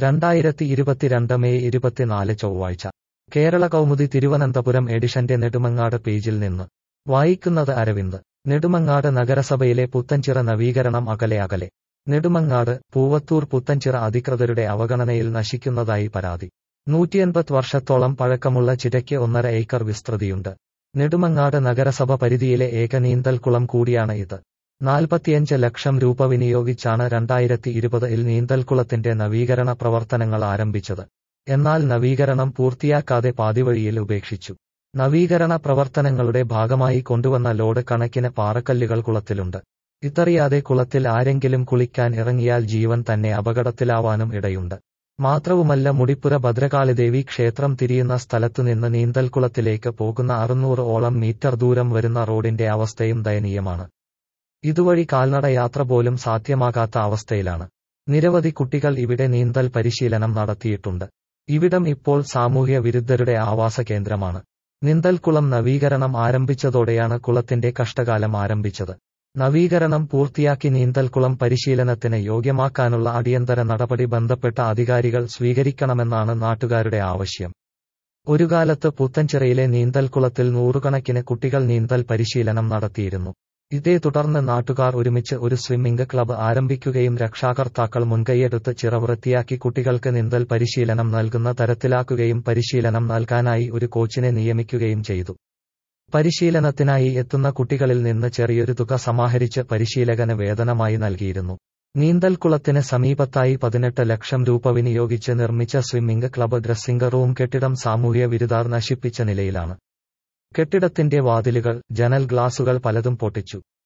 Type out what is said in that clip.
രണ്ടായിരത്തി ഇരുപത്തിരണ്ട് മെയ് ഇരുപത്തിനാല് ചൊവ്വാഴ്ച കേരള കൗമുദി തിരുവനന്തപുരം എഡിഷന്റെ നെടുമങ്ങാട് പേജിൽ നിന്ന് വായിക്കുന്നത് അരവിന്ദ് നെടുമങ്ങാട് നഗരസഭയിലെ പുത്തൻചിറ നവീകരണം അകലെ അകലെ നെടുമങ്ങാട് പൂവത്തൂർ പുത്തൻചിറ അധികൃതരുടെ അവഗണനയിൽ നശിക്കുന്നതായി പരാതി നൂറ്റിയൻപത് വർഷത്തോളം പഴക്കമുള്ള ചിരയ്ക്ക് ഒന്നര ഏക്കർ വിസ്തൃതിയുണ്ട് നെടുമങ്ങാട് നഗരസഭ പരിധിയിലെ ഏക നീന്തൽക്കുളം കൂടിയാണ് ഇത് നാൽപ്പത്തിയഞ്ച് ലക്ഷം രൂപ വിനിയോഗിച്ചാണ് രണ്ടായിരത്തി ഇരുപതിൽ നീന്തൽക്കുളത്തിന്റെ നവീകരണ പ്രവർത്തനങ്ങൾ ആരംഭിച്ചത് എന്നാൽ നവീകരണം പൂർത്തിയാക്കാതെ പാതിവഴിയിൽ ഉപേക്ഷിച്ചു നവീകരണ പ്രവർത്തനങ്ങളുടെ ഭാഗമായി കൊണ്ടുവന്ന ലോഡ് കണക്കിന് പാറക്കല്ലുകൾ കുളത്തിലുണ്ട് ഇതറിയാതെ കുളത്തിൽ ആരെങ്കിലും കുളിക്കാൻ ഇറങ്ങിയാൽ ജീവൻ തന്നെ അപകടത്തിലാവാനും ഇടയുണ്ട് മാത്രവുമല്ല മുടിപ്പുര ഭദ്രകാളിദേവി ക്ഷേത്രം തിരിയുന്ന സ്ഥലത്തുനിന്ന് നീന്തൽക്കുളത്തിലേക്ക് പോകുന്ന അറുന്നൂറ് ഓളം മീറ്റർ ദൂരം വരുന്ന റോഡിന്റെ അവസ്ഥയും ദയനീയമാണ് ഇതുവഴി കാൽനട യാത്ര പോലും സാധ്യമാകാത്ത അവസ്ഥയിലാണ് നിരവധി കുട്ടികൾ ഇവിടെ നീന്തൽ പരിശീലനം നടത്തിയിട്ടുണ്ട് ഇവിടം ഇപ്പോൾ സാമൂഹ്യ വിരുദ്ധരുടെ ആവാസ കേന്ദ്രമാണ് നീന്തൽക്കുളം നവീകരണം ആരംഭിച്ചതോടെയാണ് കുളത്തിന്റെ കഷ്ടകാലം ആരംഭിച്ചത് നവീകരണം പൂർത്തിയാക്കി നീന്തൽക്കുളം പരിശീലനത്തിന് യോഗ്യമാക്കാനുള്ള അടിയന്തര നടപടി ബന്ധപ്പെട്ട അധികാരികൾ സ്വീകരിക്കണമെന്നാണ് നാട്ടുകാരുടെ ആവശ്യം ഒരു കാലത്ത് പുത്തൻചിറയിലെ നീന്തൽക്കുളത്തിൽ നൂറുകണക്കിന് കുട്ടികൾ നീന്തൽ പരിശീലനം നടത്തിയിരുന്നു ഇതേ തുടർന്ന് നാട്ടുകാർ ഒരുമിച്ച് ഒരു സ്വിമ്മിംഗ് ക്ലബ്ബ് ആരംഭിക്കുകയും രക്ഷാകർത്താക്കൾ മുൻകൈയെടുത്ത് ചിറ വൃത്തിയാക്കി കുട്ടികൾക്ക് നീന്തൽ പരിശീലനം നൽകുന്ന തരത്തിലാക്കുകയും പരിശീലനം നൽകാനായി ഒരു കോച്ചിനെ നിയമിക്കുകയും ചെയ്തു പരിശീലനത്തിനായി എത്തുന്ന കുട്ടികളിൽ നിന്ന് ചെറിയൊരു തുക സമാഹരിച്ച് പരിശീലകന് വേതനമായി നൽകിയിരുന്നു നീന്തൽക്കുളത്തിന് സമീപത്തായി പതിനെട്ട് ലക്ഷം രൂപ വിനിയോഗിച്ച് നിർമ്മിച്ച സ്വിമ്മിംഗ് ക്ലബ്ബ് ഡ്രസ്സിംഗ് റൂം കെട്ടിടം സാമൂഹ്യ വിരുദാർ നശിപ്പിച്ച നിലയിലാണ് കെട്ടിടത്തിന്റെ വാതിലുകൾ ജനൽ ഗ്ലാസുകൾ പലതും പൊട്ടിച്ചു